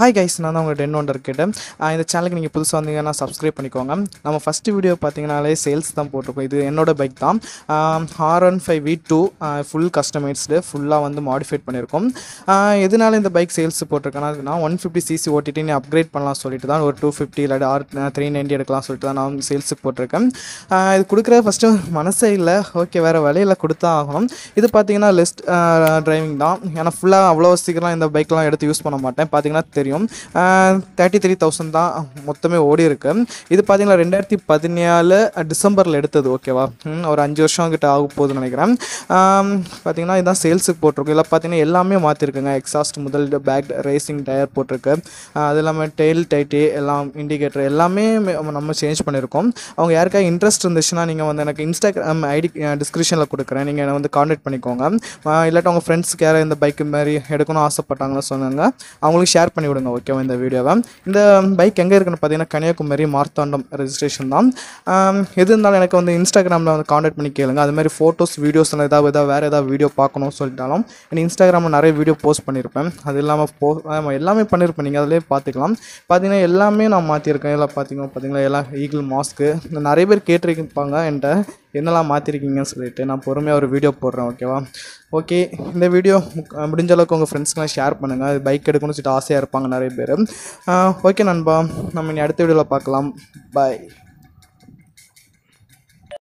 hi guys நான் தான் உங்கள் டென் ஒண்டர் கேட்டேன் இந்த சேனலுக்கு நீங்கள் புதுசாக வந்தீங்கன்னா சப்ஸ்கிரைப் பண்ணிக்கோங்க நம்ம ஃபஸ்ட்டு வீடியோ பார்த்தீங்கனாலே சேல்ஸ் தான் போட்டிருக்கோம் இது என்னோட பைக் தான் R one five V two full customised ஃபுல்லாக வந்து மாடிஃபைட் பண்ணியிருக்கோம் ஆஹ் எதனால இந்த பைக் சேல்ஸ் போட்டிருக்கேன்னா நான் ஒன் ஃபிஃப்டி சிசி ஓட்டிட்டு நீ அப்கிரேட் பண்ணலாம் சொல்லிட்டு தான் ஒரு டூ ஃபிஃப்டி இல்லாட்டி ஆர் த்ரீ நைன்ட்டி எடுக்கலாம் சொல்லிட்டு தான் நான் சேல்ஸுக்கு போட்டிருக்கேன் ஆஹ் இது கொடுக்குற ஃபஸ்ட்டு மனசே இல்லை ஓகே வேறு வழியில் கொடுத்தா ஆகணும் இது பார்த்தீங்கன்னா லெஸ்ட் டிரைவிங் தான் ஏன்னா ஃபுல்லாக அவ்வளோ சீக்கிரம் இந்த பைக்லாம் எடுத்து யூஸ் பண்ண மாட்டேன் பார்த்தீங்கன்னா தெரியும் தேர்ட்டி த்ரீ தௌசண்ட் தான் மொத்தமே ஓடி இருக்கு இது பார்த்தீங்கன்னா ரெண்டாயிரத்தி பதினேழு டிசம்பரில் எடுத்தது ஓகேவா ம், ஒரு அஞ்சு வருஷம் கிட்ட ஆக போகுதுன்னு நினைக்கிறேன் ஆம், பார்த்தீங்கன்னா இதுதான் சேல்ஸுக்கு போட்டிருக்கோம் இதில் பார்த்தீங்கன்னா எல்லாமே மாற்றிருக்குங்க எக்ஸாஸ்ட் முதல் பேக் ரேசிங் டயர் போட்டிருக்கு ஆஹ் அது இல்லாமல் டெயில் டைட்டி எல்லாம் இண்டிகேட்டர் எல்லாமே மே- நம்ம சேஞ்ச் பண்ணியிருக்கோம் அவங்க யாருக்காவது இன்ட்ரெஸ்ட் இருந்துச்சுன்னா நீங்கள் வந்து எனக்கு இன்ஸ்டாகிராம் ஐடி டிஸ்கிரிப்ஷனில் கொடுக்குறேன் நீங்கள் என்னை வந்து காண்டாக்ட் பண்ணிக்கோங்க ஆஹ் இல்லாட்டி உங்கள் ஃப்ரெண்ட்ஸுக்கு யாரும் இந்த பைக் மாதிரி எடுக்கணும்னு ஆசைப்பட்டாங்கன்னு சொன்னாங்க அவங்களுக்கு ஷேர் பண்ணி விடுங்க ஓகேவா இந்த வீடியோவை இந்த பைக் எங்கே இருக்குன்னு பார்த்தீங்கன்னா கன்னியாகுமரி மார்த்தாண்டம் ரெஜிஸ்ட்ரேஷன் தான் ஆம், எது இருந்தாலும் எனக்கு வந்து இன்ஸ்டாகிராமில் வந்து காண்டாக்ட் பண்ணி கேளுங்க அது மாதிரி ஃபோட்டோஸ் வீடியோஸ் ஏதாவது ஏதாவது வேறு ஏதாவது வீடியோ பார்க்கணும்னு சொல்லிட்டாலும் எனக்கு இன்ஸ்டாகிராமில் நிறைய வீடியோ போஸ்ட் பண்ணியிருப்பேன் அது இல்லாமல் போ ஆமா, எல்லாமே பண்ணியிருப்பேன் நீங்கள் அதிலே பார்த்துக்கலாம் பார்த்தீங்கன்னா எல்லாமே நான் மாற்றிருக்கேன் எல்லாம் பார்த்தீங்கன்னா பார்த்தீங்களா எல்லாம் ஈகிள் மாஸ்க்கு நிறைய பேர் கேட்டிருப்பாங்க என்கிட்ட என்னெல்லாம் மாற்றிருக்கீங்கன்னு சொல்லிட்டு நான் பொறுமையாக ஒரு வீடியோ போடுறேன் ஓகேவா ஓகே இந்த வீடியோ முக்- முடிஞ்ச அளவுக்கு உங்கள் ஃப்ரெண்ட்ஸ்க்கெலாம் ஷேர் பண்ணுங்கள் பைக் எடுக்கணும்னு சொல்லிட்டு ஆசையாக இருப்பாங்க நிறைய பேர் ஓகே நண்பா நம்ம இனி அடுத்த வீடியோவில் பார்க்கலாம் பாய்